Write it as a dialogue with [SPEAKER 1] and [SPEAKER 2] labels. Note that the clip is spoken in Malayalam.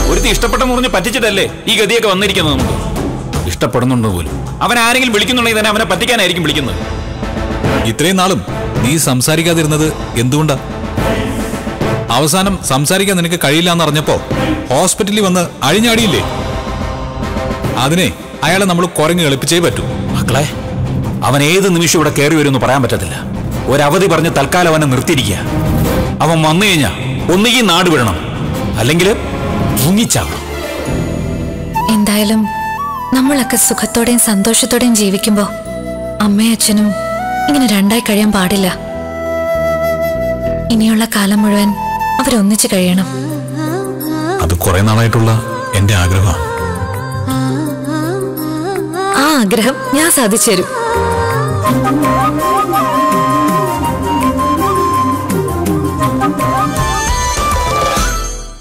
[SPEAKER 1] ഒരുത്തി ഇഷ്ടപ്പെട്ട മുറിഞ്ഞ് പറ്റിച്ചിട്ടല്ലേ ഈ ഗതിയൊക്കെ വന്നിരിക്കുന്നത് നമുക്ക് ഇഷ്ടപ്പെടുന്നുണ്ടോ പോലും അവൻ ആരെങ്കിലും വിളിക്കുന്നുണ്ടെങ്കിൽ തന്നെ അവനെ പറ്റിക്കാനായിരിക്കും വിളിക്കുന്നത്
[SPEAKER 2] ഇത്രയും നാളും നീ സംസാരിക്കാതിരുന്നത് എന്തുകൊണ്ടാ അവസാനം സംസാരിക്കാൻ നിനക്ക് കഴിയില്ല എന്നറിഞ്ഞപ്പോ ഹോസ്പിറ്റലിൽ വന്ന് അഴിഞ്ഞാടിയില്ലേ അതിനെ അയാളെ നമ്മൾ കുരങ്ങ് എളുപ്പിച്ചേ പറ്റൂ
[SPEAKER 1] മക്കളെ അവൻ ഏത് നിമിഷം ഇവിടെ കയറി വരുമെന്ന് പറയാൻ പറ്റത്തില്ല ഒരവധി പറഞ്ഞ് തൽക്കാലം അവനെ നിർത്തിയിരിക്കുക അവൻ വന്നു കഴിഞ്ഞാൽ ഒന്നുകിൽ നാട് വിടണം അല്ലെങ്കിൽ മുങ്ങിച്ചാവണം
[SPEAKER 3] എന്തായാലും നമ്മളൊക്കെ സുഖത്തോടെയും സന്തോഷത്തോടെയും ജീവിക്കുമ്പോ അമ്മയും അച്ഛനും ഇങ്ങനെ രണ്ടായി കഴിയാൻ പാടില്ല ഇനിയുള്ള കാലം മുഴുവൻ അവരൊന്നിച്ചു കഴിയണം
[SPEAKER 2] അത് കുറെ നാളായിട്ടുള്ള എന്റെ ആഗ്രഹമാണ്
[SPEAKER 3] ആ ആഗ്രഹം ഞാൻ സാധിച്ചു തരും